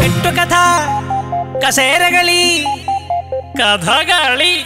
കെട്ടുകഥ കസേരകളി കഥകളി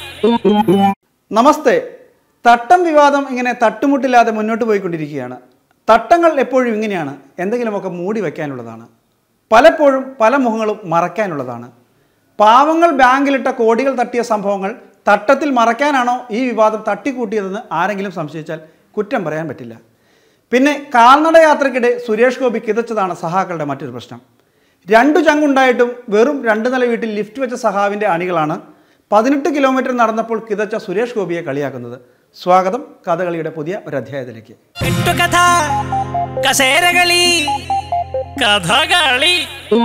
നമസ്തേ തട്ടം വിവാദം ഇങ്ങനെ തട്ടുമുട്ടില്ലാതെ മുന്നോട്ട് പോയിക്കൊണ്ടിരിക്കുകയാണ് തട്ടങ്ങൾ എപ്പോഴും ഇങ്ങനെയാണ് എന്തെങ്കിലുമൊക്കെ മൂടി വയ്ക്കാനുള്ളതാണ് പലപ്പോഴും പല മുഖങ്ങളും മറയ്ക്കാനുള്ളതാണ് പാവങ്ങൾ ബാങ്കിലിട്ട കോടികൾ തട്ടിയ സംഭവങ്ങൾ തട്ടത്തിൽ മറയ്ക്കാനാണോ ഈ വിവാദം തട്ടിക്കൂട്ടിയതെന്ന് ആരെങ്കിലും സംശയിച്ചാൽ കുറ്റം പറയാൻ പറ്റില്ല പിന്നെ കാൽനട യാത്രക്കിടെ സുരേഷ് ഗോപി കിതച്ചതാണ് സഹാക്കളുടെ മറ്റൊരു പ്രശ്നം രണ്ടു ചങ്കുണ്ടായിട്ടും വെറും രണ്ട് നില വീട്ടിൽ ലിഫ്റ്റ് വെച്ച സഹാവിൻ്റെ അണികളാണ് പതിനെട്ട് കിലോമീറ്റർ നടന്നപ്പോൾ കിതച്ച സുരേഷ് ഗോപിയെ കളിയാക്കുന്നത് സ്വാഗതം കഥകളിയുടെ പുതിയ ഒരു അധ്യായത്തിലേക്ക് കെട്ടുകഥ കസേരകളി കഥകളി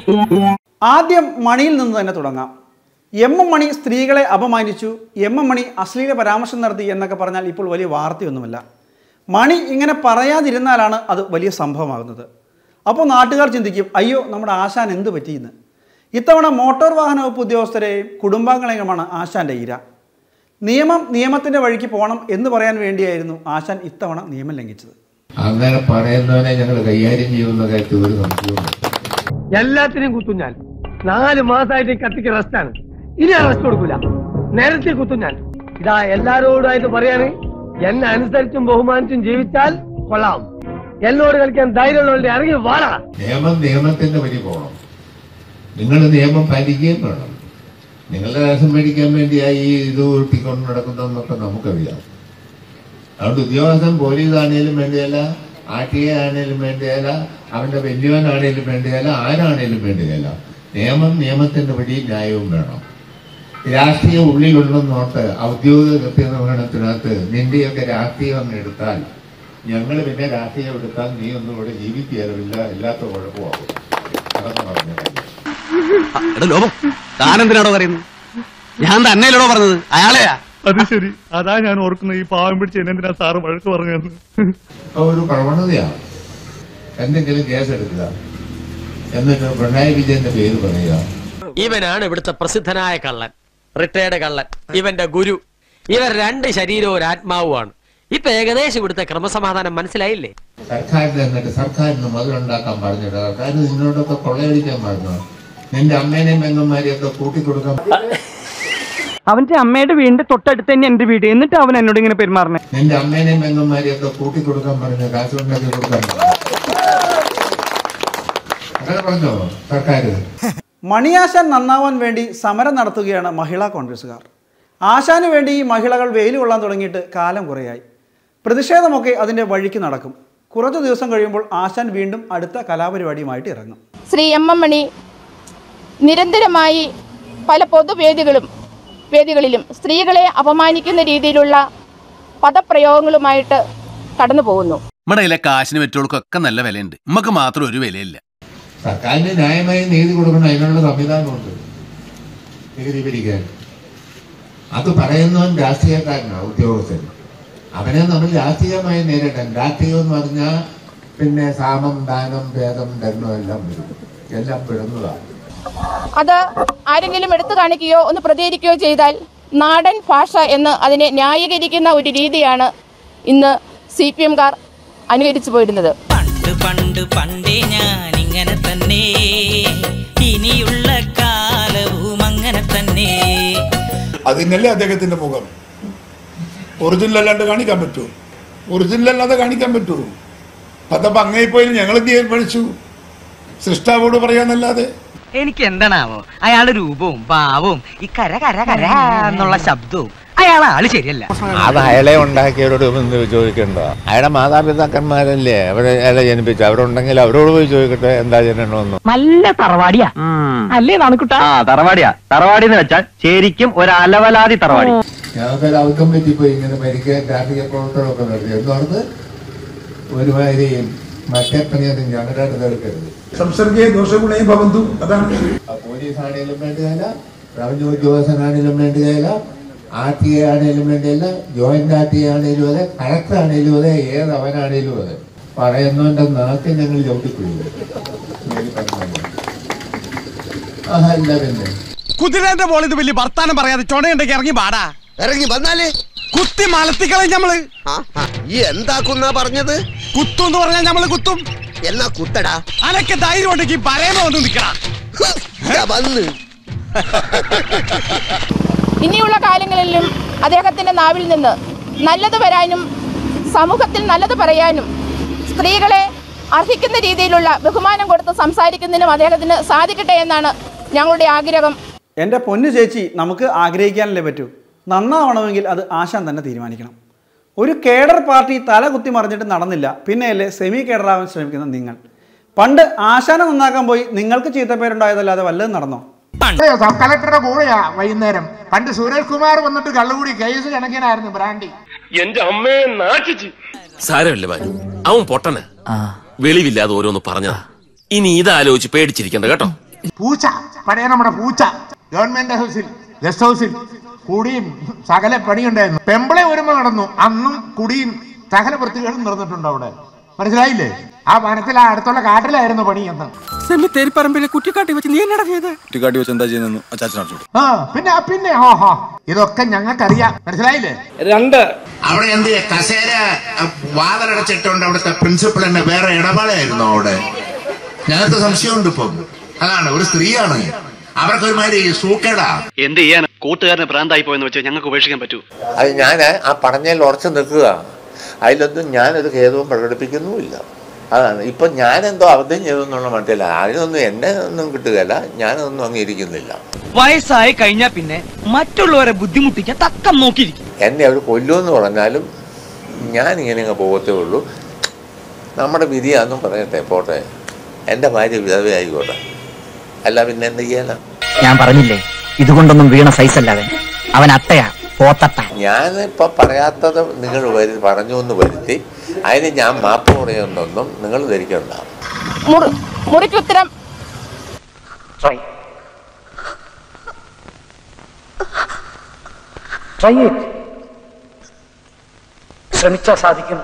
ആദ്യം മണിയിൽ നിന്ന് തന്നെ തുടങ്ങാം എം എം മണി സ്ത്രീകളെ അപമാനിച്ചു എം എം മണി അശ്ലീല പരാമർശം നടത്തി എന്നൊക്കെ പറഞ്ഞാൽ ഇപ്പോൾ വലിയ വാർത്തയൊന്നുമല്ല മണി ഇങ്ങനെ പറയാതിരുന്നാലാണ് അത് വലിയ സംഭവമാകുന്നത് അപ്പോൾ നാട്ടുകാർ ചിന്തിക്കും അയ്യോ നമ്മുടെ ആശാൻ എന്ത് പറ്റിയെന്ന് ഇത്തവണ മോട്ടോർ വാഹന വകുപ്പ് ഉദ്യോഗസ്ഥരെയും കുടുംബാംഗങ്ങളെയുമാണ് ആശാന്റെ ഇര നിയമം നിയമത്തിൻ്റെ വഴിക്ക് പോകണം എന്ന് പറയാൻ വേണ്ടിയായിരുന്നു ആശാൻ ഇത്തവണ നിയമം ലംഘിച്ചത് അങ്ങനെ പറയുന്നവനെ ഞങ്ങൾ കൈകാര്യം ചെയ്യുന്ന കാര്യത്തിൽ ഒരു സംശയവും എല്ലാത്തിനും കുത്തും ഞാൻ നാല് മാസമായിട്ട് ഈ കത്തിക്ക് റെസ്റ്റാണ് ഇനി ഞാൻ റെസ്റ്റ് കൊടുക്കൂല നേരത്തെ കുത്തും ഞാൻ ഇതാ എല്ലാരോടായിട്ട് പറയാണ് എന്നെ അനുസരിച്ചും ബഹുമാനിച്ചും ജീവിച്ചാൽ കൊള്ളാം എന്നോട് കളിക്കാൻ ധൈര്യമുള്ളവരുടെ ഇറങ്ങി വാടാ നിയമം നിയമത്തിന്റെ വഴി പോകണം നിങ്ങൾ നിയമം പാലിക്കുകയും വേണം നിങ്ങളുടെ രാഷ്ട്രം മേടിക്കാൻ വേണ്ടിയായി ഈ ഇത് ഉരുട്ടിക്കൊണ്ട് നടക്കുന്നതെന്നൊക്കെ നമുക്കറിയാം അതുകൊണ്ട് ഉദ്യോഗസ്ഥൻ പോലീസ് ആണേലും വേണ്ടിയല്ല ആർ ടി എ ആണേലും വേണ്ടിയല്ല അവന്റെ വലിയവനാണേലും വേണ്ടിയല്ല ആരാണേലും വേണ്ടിയല്ല നിയമം നിയമത്തിന്റെ വഴി ന്യായവും വേണം രാഷ്ട്രീയ ഉള്ളിലുണ്ടെന്നോട്ട് ഔദ്യോഗിക കൃത്യനിർവഹണത്തിനകത്ത് നിന്റെയൊക്കെ രാഷ്ട്രീയം അങ്ങ് എടുത്താൽ ഞങ്ങൾ പിന്നെ രാഷ്ട്രീയം എടുത്താൽ നീ ഒന്നും ഇവിടെ ജീവിക്കുകയില്ല ഇല്ലാത്ത കുഴപ്പമാകും അതെന്ന് പറഞ്ഞത് എടാ ലോപം താനെന്തിനാണോ പറയുന്നത് ഞാൻ തന്നെയല്ലടോ പറഞ്ഞത് അയാളെയാ അത് ശരി അതാ ഞാൻ ഓർക്കുന്നത് ഈ പാവം പിടിച്ച് എന്തിനാ സാറ് വഴക്ക് പറഞ്ഞതെന്ന് അപ്പൊ ഒരു പ്രവണതയാണ് എന്തെങ്കിലും കേസ് എടുക്കുക എന്നിട്ട് പിണറായി വിജയന്റെ പേര് പറയുക ഇവനാണ് ഇവിടുത്തെ പ്രസിദ്ധനായ കള്ളൻ റിട്ടയർഡ് കള്ളൻ ഇവന്റെ ഗുരു ഇവർ രണ്ട് ശരീരവും ഒരു ആത്മാവുമാണ് ഇപ്പൊ ഏകദേശം ഇവിടുത്തെ ക്രമസമാധാനം മനസ്സിലായില്ലേ സർക്കാരിന് എന്നിട്ട് സർക്കാരിന് മുതലുണ്ടാക്കാൻ പറഞ്ഞിട്ട് സർക്കാർ നിന്നോടൊക്കെ കൊള്ളയടിക്കാൻ പറഞ്ഞു നിന്റെ അമ്മേനെയും പെങ്ങന്മാരെയും ഒക്കെ കൂട്ടിക്കൊടുക്കാൻ അവന്റെ അമ്മയുടെ വീടിന്റെ തൊട്ടടുത്ത് തന്നെ എന്റെ വീട് എന്നിട്ട് അവൻ എന്നോട് ഇങ്ങനെ പെരുമാറണേ നിന്റെ അമ്മേനെയും പെങ്ങന്മാരെയും ഒക്കെ കൂട്ടിക്കൊടുക്കാൻ പറഞ്ഞു കാശുണ്ടാക്കി കൊടുക്കാൻ പറഞ്ഞു. അങ്ങനെ പറഞ്ഞോ സർക്കാർ മണിയാശാൻ നന്നാവാൻ വേണ്ടി സമരം നടത്തുകയാണ് മഹിളാ കോൺഗ്രസ്സുകാർ ആശാന് വേണ്ടി ഈ മഹിളകൾ വെയിൽ കൊള്ളാൻ തുടങ്ങിയിട്ട് കാലം കുറയായി പ്രതിഷേധമൊക്കെ അതിൻ്റെ വഴിക്ക് നടക്കും കുറച്ചു ദിവസം കഴിയുമ്പോൾ ആശാൻ വീണ്ടും അടുത്ത കലാപരിപാടിയുമായിട്ട് ഇറങ്ങും ശ്രീ എം എം മണി നിരന്തരമായി പല പൊതുവേദികളും വേദികളിലും സ്ത്രീകളെ അപമാനിക്കുന്ന രീതിയിലുള്ള പദപ്രയോഗങ്ങളുമായിട്ട് കടന്നു പോകുന്നു നമ്മുടെ കയ്യിലെ കാശിന് പറ്റുകൾക്കൊക്കെ നല്ല വിലയുണ്ട് നമുക്ക് മാത്രം ഒരു വിലയില്ല സർക്കാരിന് ന്യായമായി നീതി കൊടുക്കണം അതിനുള്ള സംവിധാനമുണ്ട് നികുതി പിരിക്കാൻ അത് പറയുന്നവൻ രാഷ്ട്രീയക്കാരനാണ് ഉദ്യോഗസ്ഥൻ അവനെ നമ്മൾ രാഷ്ട്രീയമായി നേരിടാൻ രാഷ്ട്രീയം എന്ന് പറഞ്ഞാൽ പിന്നെ സാമം ദാനം ഭേദം ദണ്ഡം എല്ലാം വരും എല്ലാം പെടുന്നതാണ് അത് ആരെങ്കിലും എടുത്തു കാണിക്കുകയോ ഒന്ന് പ്രതികരിക്കുകയോ ചെയ്താൽ നാടൻ ഭാഷ എന്ന് അതിനെ ന്യായീകരിക്കുന്ന ഒരു രീതിയാണ് ഇന്ന് സി പി എംകാർ അനുകരിച്ചു പോയിരുന്നത് പണ്ട് പണ്ട് പണ്ടേ ഞാൻ ഇങ്ങനെ തന്നെ ഇനിയുള്ള കാലവും അങ്ങനെ തന്നെ അതിനല്ലേ അദ്ദേഹത്തിന്റെ മുഖം ഒറിജിനൽ അല്ലാണ്ട് കാണിക്കാൻ പറ്റുമോ ഒറിജിനൽ അല്ലാതെ കാണിക്കാൻ പറ്റുമോ അതപ്പോ അങ്ങനെ പോയി ഞങ്ങൾ തീരുമാനിച്ചു സൃഷ്ടാവോട് പറയാന്നല്ലാതെ എനിക്ക് എന്താണാവോ അയാളുടെ രൂപവും ഭാവവും ഈ കര കര കര എന്നുള്ള ശബ്ദവും അയാൾ ആള് ശരിയല്ല അത് അയാളെ ഉണ്ടാക്കിയവരോട് ഒന്ന് ചോദിക്കണ്ട അയാളുടെ മാതാപിതാക്കന്മാരല്ലേ അവരെ അയാളെ ജനിപ്പിച്ച അവരുണ്ടെങ്കിൽ അവരോട് പോയി ചോദിക്കട്ടെ എന്താ ജനണമെന്ന് നല്ല തറവാടിയാ അല്ലേ നാണുക്കുട്ട ആ തറവാടിയാ തറവാടി എന്ന് വെച്ചാൽ ശരിക്കും ഒരു അലവലാതി തറവാടി ഞങ്ങൾക്ക് ഔക്കം പറ്റിപ്പോയി ഇങ്ങനെ മരിക്കാൻ രാഷ്ട്രീയ പ്രവർത്തനമൊക്കെ നടത്തി എന്ന് പറഞ്ഞ് ഒരുമാതിരി മറ്റേ പണിയൊന്നും ഞങ്ങളുടെ അടുത്ത് എടുക്കരുത് സംസർഗേ ദോഷഗുണേ ഭവന്തു അതാണ് ആ പോലീസ് ആണെങ്കിലും വേണ്ടിയല്ല റവന്യൂ ഉദ്യോഗസ്ഥനാണെങ്കിലും വേണ്ടിയല്ല ആർ ടി എ ആണെങ്കിലും വേണ്ടിയല്ല ജോയിന്റ് ആർ ടി എ ആണെങ്കിലും അതെ കളക്ടർ ആണെങ്കിലും അതെ ഏത് അവനാണെങ്കിലും അതെ പറയുന്നവന്റെ നാട്ടിൽ ഞങ്ങൾ ചവിട്ടിപ്പിടിക്കും അല്ല പിന്നെ കുതിരന്റെ മോളിൽ ഇത് വലിയ വർത്താനം പറയാതെ ചുണയുണ്ടെങ്കിൽ ഇറങ്ങി പാടാ ഇറങ്ങി വന്നാലേ കുത്തി മലത്തിക്കളയും ഞമ്മള് ഈ എന്താക്കുന്നാ പറഞ്ഞത് കുത്തും എന്ന് പറഞ്ഞാൽ ഞമ്മള് കുത്തും എന്നാ കുത്തടാ അനക്ക് ധൈര്യം ഉണ്ടെങ്കിൽ പറയുമ്പോ വന്ന് നിക്കടാ വന്ന് ഇനിയുള്ള കാലങ്ങളിലും അദ്ദേഹത്തിന്റെ നാവിൽ നിന്ന് നല്ലത് വരാനും സമൂഹത്തിൽ നല്ലത് പറയാനും സ്ത്രീകളെ അർഹിക്കുന്ന രീതിയിലുള്ള ബഹുമാനം കൊടുത്ത് സംസാരിക്കുന്നതിനും അദ്ദേഹത്തിന് സാധിക്കട്ടെ എന്നാണ് ഞങ്ങളുടെ ആഗ്രഹം എൻ്റെ പൊന്നു ചേച്ചി നമുക്ക് ആഗ്രഹിക്കാനല്ലേ പറ്റൂ നന്നാവണമെങ്കിൽ അത് ആശാൻ തന്നെ തീരുമാനിക്കണം ഒരു കേഡർ പാർട്ടി തല കുത്തി മറിഞ്ഞിട്ട് നടന്നില്ല പിന്നെയല്ലേ സെമി കേഡറാവാൻ ശ്രമിക്കുന്ന നിങ്ങൾ പണ്ട് ആശാനെ നന്നാക്കാൻ പോയി നിങ്ങൾക്ക് ചീത്തപ്പേരുണ്ടായതല്ലാതെ വല്ലതും നടന്നോ സബ് കളക്ടറുടെ കൂടെയാ വൈകുന്നേരം പണ്ട് സുരേഷ് കുമാർ വന്നിട്ട് കള്ളുകൂടി കേസ് കണക്കിനായിരുന്നു ബ്രാൻഡി എന്റെ അമ്മയെ നാട്ടിച്ച് സാരമില്ല ബാലു അവൻ പൊട്ടന് വെളിവില്ലാതെ ഓരോന്ന് പറഞ്ഞതാ ഇനി ഇതാലോചിച്ച് പേടിച്ചിരിക്കണ്ട കേട്ടോ പൂച്ച പഴയ നമ്മുടെ പൂച്ച ഗവൺമെന്റ് ഹൗസിൽ ഗസ്റ്റ് ഹൗസിൽ കുടിയും സകല പണിയുണ്ടായിരുന്നു പെമ്പിളെ ഒരുമ നടന്നു അന്നും കുടിയും സകല വൃത്തികളും നടന്നിട്ടുണ്ട് അവിടെ മനസ്സിലായില്ലേ ആ വനത്തിൽ ആ അടുത്തുള്ള കാട്ടിലായിരുന്നു പണി എന്ന് സെമിത്തേരിപ്പറമ്പിലെ കുറ്റിക്കാട്ടി വെച്ച് നീ എന്നടാ ചെയ്ത് കുറ്റിക്കാട്ടി വെച്ച് എന്താ ചെയ്യുന്നു അച്ചാച്ചൻ അടിച്ചോട്ടെ ആ പിന്നെ ആ, പിന്നെ ഹോ ഹോ ഇതൊക്കെ ഞങ്ങൾക്കറിയാം മനസ്സിലായില്ലേ രണ്ട് അവിടെ എന്ത് ചെയ്യാ? കസേര അഹ്, വാതിലടച്ചിട്ടുണ്ട് അവിടുത്തെ പ്രിൻസിപ്പൽ തന്നെ വേറെ ഇടപാടായിരുന്നു അവിടെ ഞങ്ങൾക്ക് സംശയമുണ്ട് ഇപ്പം അതാണ് ഒരു സ്ത്രീയാണ് അവർക്ക് ഒരുമാതിരി സൂക്കേടാ എന്ത് ചെയ്യാൻ കൂട്ടുകാരന് ഭ്രാന്തായി പോയെന്ന് വെച്ചാൽ ഞങ്ങൾക്ക് ഉപേക്ഷിക്കാൻ പറ്റൂ അത് ഞാൻ ആ പറഞ്ഞതിൽ ഉറച്ചു നിൽക്കുക അതിലൊന്നും ഞാനൊരു ഖേദവും പ്രകടിപ്പിക്കുന്നുമില്ല അതാണ് ഇപ്പം ഞാനെന്തോ അബദ്ധം ചെയ്തെന്നുള്ള മട്ടില്ല അതിനൊന്നും എന്നെ ഒന്നും കിട്ടുകയല്ല ഞാനൊന്നും അംഗീകരിക്കുന്നില്ല വയസ്സായി കഴിഞ്ഞാ പിന്നെ മറ്റുള്ളവരെ ബുദ്ധിമുട്ടിക്കാൻ തക്കം നോക്കിയിരിക്കും എന്നെ അവർ കൊല്ലുമെന്ന് പറഞ്ഞാലും ഞാൻ ഇങ്ങനെ അങ്ങ് പോകത്തേ ഉള്ളൂ നമ്മുടെ വിധിയാന്നും പറയട്ടെ പോട്ടെ എൻ്റെ ഭാര്യ വിധവയായിക്കോട്ടെ അല്ല പിന്നെ എന്ത് ചെയ്യാനാ ഞാൻ പറഞ്ഞില്ലേ ഇതുകൊണ്ടൊന്നും വീണ സൈസല്ല അവൻ അവൻ അട്ടയാ പോത്തട്ട ഞാനിപ്പോൾ പറയാത്തത് നിങ്ങൾ വരു പറഞ്ഞു എന്ന് വരുത്തി അതിന് ഞാൻ മാപ്പ് പറയുന്നൊന്നും നിങ്ങൾ ധരിക്കണ്ട മുറി മുറിക്കുത്തരം ട്രൈ ശ്രമിച്ചാ സാധിക്കും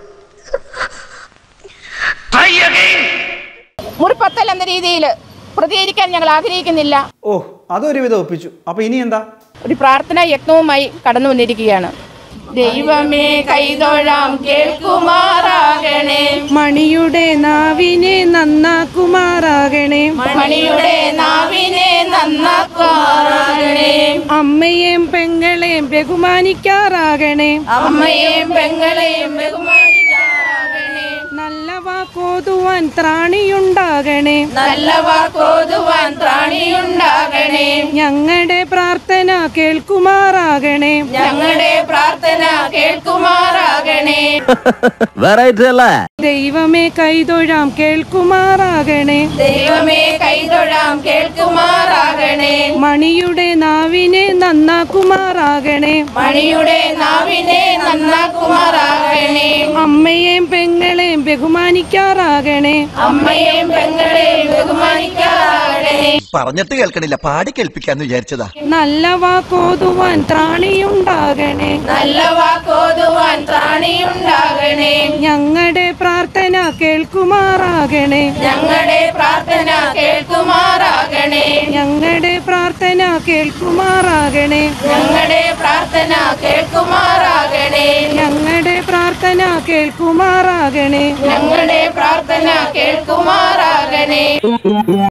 മുറിപ്പത്തൽ എന്ന രീതിയിൽ പ്രതികരിക്കാൻ ഞങ്ങൾ ആഗ്രഹിക്കുന്നില്ല ഓ അതൊരുവിധം ഒപ്പിച്ചു അപ്പോൾ ഇനി എന്താ ഒരു പ്രാർത്ഥനാ യജ്ഞവുമായി കടന്നു വന്നിരിക്കുകയാണ് ദൈവമേ കൈതൊഴാം കേൾക്കുമാറാകണേ മണിയുടെ നാവിനെ നന്നാക്കുമാറാകണേ മണിയുടെ നാവിനെ നന്നാക്കുമാറാകണേ അമ്മയെയും പെങ്ങളെയും ബഹുമാനിക്കാറാകണേ അമ്മയെയും പെങ്ങളെയും ബഹുമാനിക്കാറാകണേ നല്ല വാക്കോതുവാൻ ത്രാണിയുണ്ടാകണേ നല്ല വാക്കോതുവാൻ ത്രാണിയുണ്ടാകണേ ഞങ്ങളുടെ പ്രാർത്ഥന കേൾക്കുമാറാകണേ ഞങ്ങളുടെ പ്രാർത്ഥന കേൾക്കുമാറാകണേ വെറൈറ്റി അല്ലേ ദൈവമേ കൈതൊഴാം കേൾക്കുമാറാകണേ ദൈവമേ കൈതൊഴാം കേൾക്കുമാറാകണേ മണിയുടെ നാവിനെ നന്നാക്കുമാറാകണേ മണിയുടെ നാവിനെ നന്നാക്കുമാറാകണേ അമ്മയെയും പെങ്ങളെയും ബഹുമാനിക്കാറാകണേ അമ്മയെയും പെങ്ങളെയും ബഹുമാനിക്കാറാകണേ പറഞ്ഞിട്ട് കേൾക്കണില്ല പാടി കേൾപ്പിക്കാന്ന് വിചാരിച്ചതാ നല്ല വാക്കോതുവാൻ ത്രാണിയുണ്ടാകണേ നല്ല വാക്കോതുവാൻ ത്രാണിയുണ്ടാകണേ ഞങ്ങളുടെ പ്രാർത്ഥന കേൾക്കുമാറാകണേ ഞങ്ങളുടെ പ്രാർത്ഥന കേൾക്കുമാറാകണേ ഞങ്ങളുടെ പ്രാർത്ഥന കേൾക്കുമാറാകണേ ഞങ്ങളുടെ പ്രാർത്ഥന കേൾക്കുമാറാകണേ ഞങ്ങളുടെ പ്രാർത്ഥന കേൾക്കുമാറാകണേ ഞങ്ങളുടെ പ്രാർത്ഥന കേൾക്കുമാറാകണേ